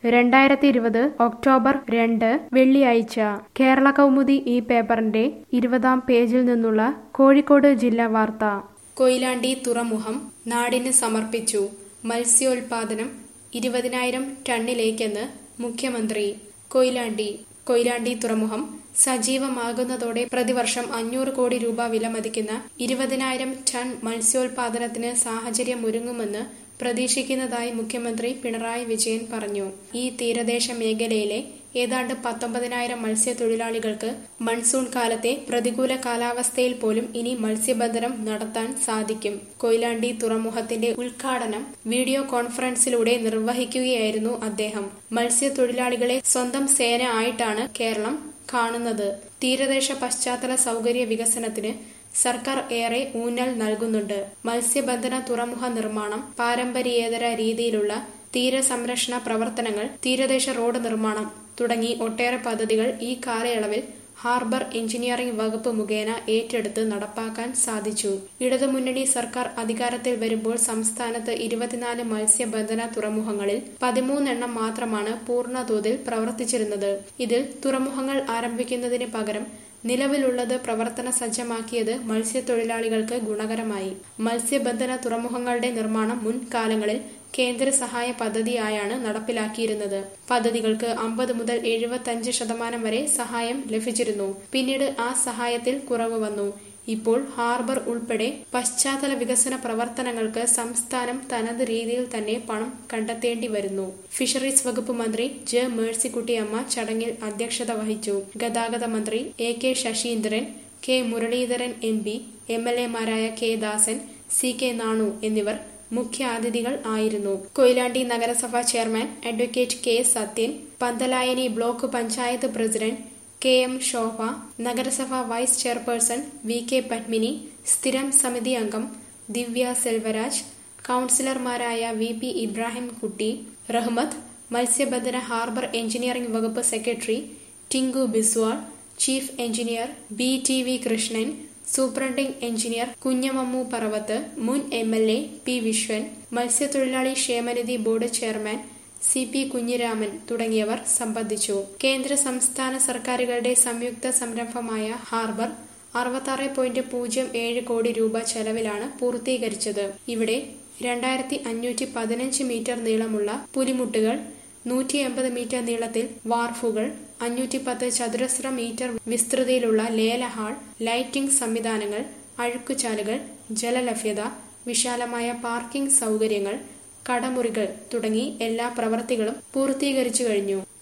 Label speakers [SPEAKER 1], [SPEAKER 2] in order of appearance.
[SPEAKER 1] രണ്ടായിരത്തി ഇരുപത് ഒക്ടോബർ രണ്ട് വെള്ളിയാഴ്ച കേരള കൗമുദി ഈ പേപ്പറിന്റെ ഇരുപതാം പേജിൽ നിന്നുള്ള കോഴിക്കോട് ജില്ലാ വാർത്ത
[SPEAKER 2] കൊയിലാണ്ടി തുറമുഖം നാടിന് സമർപ്പിച്ചു മത്സ്യോൽപാദനം ഇരുപതിനായിരം ടണ്ണിലേക്കെന്ന് മുഖ്യമന്ത്രി കൊയിലാണ്ടി കൊയിലാണ്ടി തുറമുഖം സജീവമാകുന്നതോടെ പ്രതിവർഷം അഞ്ഞൂറ് കോടി രൂപ വിലമതിക്കുന്ന ഇരുപതിനായിരം ടൺ മത്സ്യോൽപാദനത്തിന് സാഹചര്യമൊരുങ്ങുമെന്ന് പ്രതീക്ഷിക്കുന്നതായി മുഖ്യമന്ത്രി പിണറായി വിജയൻ പറഞ്ഞു ഈ തീരദേശ മേഖലയിലെ ഏതാണ്ട് പത്തൊമ്പതിനായിരം മത്സ്യത്തൊഴിലാളികൾക്ക് മൺസൂൺ കാലത്തെ പ്രതികൂല കാലാവസ്ഥയിൽ പോലും ഇനി മത്സ്യബന്ധനം നടത്താൻ സാധിക്കും കൊയിലാണ്ടി തുറമുഖത്തിന്റെ ഉദ്ഘാടനം വീഡിയോ കോൺഫറൻസിലൂടെ നിർവഹിക്കുകയായിരുന്നു അദ്ദേഹം മത്സ്യത്തൊഴിലാളികളെ സ്വന്തം സേന ആയിട്ടാണ് കേരളം കാണുന്നത് തീരദേശ പശ്ചാത്തല സൗകര്യ വികസനത്തിന് സർക്കാർ ഏറെ ഊന്നൽ നൽകുന്നുണ്ട് മത്സ്യബന്ധന തുറമുഖ നിർമ്മാണം പാരമ്പര്യേതര രീതിയിലുള്ള തീരസംരക്ഷണ പ്രവർത്തനങ്ങൾ തീരദേശ റോഡ് നിർമ്മാണം തുടങ്ങി ഒട്ടേറെ പദ്ധതികൾ ഈ കാലയളവിൽ ഹാർബർ എഞ്ചിനീയറിംഗ് വകുപ്പ് മുഖേന ഏറ്റെടുത്ത് നടപ്പാക്കാൻ സാധിച്ചു ഇടതുമുന്നണി സർക്കാർ അധികാരത്തിൽ വരുമ്പോൾ സംസ്ഥാനത്ത് ഇരുപത്തിനാല് മത്സ്യബന്ധന തുറമുഖങ്ങളിൽ പതിമൂന്നെണ്ണം മാത്രമാണ് പൂർണ്ണതോതിൽ പ്രവർത്തിച്ചിരുന്നത് ഇതിൽ തുറമുഖങ്ങൾ ആരംഭിക്കുന്നതിന് പകരം നിലവിലുള്ളത് പ്രവർത്തന സജ്ജമാക്കിയത് മത്സ്യത്തൊഴിലാളികൾക്ക് ഗുണകരമായി മത്സ്യബന്ധന തുറമുഖങ്ങളുടെ നിർമ്മാണം മുൻകാലങ്ങളിൽ കേന്ദ്ര സഹായ പദ്ധതിയായാണ് നടപ്പിലാക്കിയിരുന്നത് പദ്ധതികൾക്ക് അമ്പത് മുതൽ എഴുപത്തഞ്ച് ശതമാനം വരെ സഹായം ലഭിച്ചിരുന്നു പിന്നീട് ആ സഹായത്തിൽ കുറവ് വന്നു ഇപ്പോൾ ഹാർബർ ഉൾപ്പെടെ പശ്ചാത്തല വികസന പ്രവർത്തനങ്ങൾക്ക് സംസ്ഥാനം തനത് രീതിയിൽ തന്നെ പണം കണ്ടെത്തേണ്ടി വരുന്നു ഫിഷറീസ് വകുപ്പ് മന്ത്രി ജെ മേഴ്സിക്കുട്ടിയമ്മ ചടങ്ങിൽ അധ്യക്ഷത വഹിച്ചു ഗതാഗത മന്ത്രി A K Saseendran K Muraleedharan M P M L എമാരായ K Dasan C K Nanu എന്നിവർ മുഖ്യാതിഥികൾ ആയിരുന്നു കൊയിലാണ്ടി നഗരസഭ chairman advocate K Sathyan Panthalayani block panchayat president K M Shobha നഗരസഭ vice chairperson V K Padmini സ്ഥിരം സമിതി അംഗം ദിവ്യ സെൽവരാജ് കൌൺസിലർമാരായ വി പി ഇബ്രാഹിം കുട്ടി റഹ്മത്ത് മത്സ്യബന്ധന ഹാർബർ എഞ്ചിനീയറിംഗ് വകുപ്പ് secretary Tinku Biswal chief engineer B T V Krishnan superintending engineer Kunhamammu Paravath മുൻ M L A P Viswan മത്സ്യത്തൊഴിലാളി ക്ഷേമനിധി board chairman C P Kunhiraman തുടങ്ങിയവർ സംബന്ധിച്ചു കേന്ദ്ര സംസ്ഥാന സർക്കാരുകളുടെ സംയുക്ത സംരംഭമായ ഹാർബർ അറുപത്താറ് പോയിന്റ് പൂജ്യം ഏഴ് കോടി രൂപ ചെലവിലാണ് പൂർത്തീകരിച്ചത് ഇവിടെ രണ്ടായിരത്തി അഞ്ഞൂറ്റി പതിനഞ്ച് മീറ്റർ നീളമുള്ള പുലിമുട്ടുകൾ നൂറ്റി എൺപത് മീറ്റർ നീളത്തിൽ വാർഫുകൾ അഞ്ഞൂറ്റി പത്ത് ചതുരശ്ര മീറ്റർ വിസ്തൃതിയിലുള്ള ലേല ഹാൾ ലൈറ്റിംഗ് സംവിധാനങ്ങൾ അഴുക്കുചാലുകൾ ജലലഭ്യത വിശാലമായ പാർക്കിംഗ് സൗകര്യങ്ങൾ കടമുറികൾ തുടങ്ങി എല്ലാ പ്രവർത്തികളും പൂർത്തീകരിച്ചു കഴിഞ്ഞു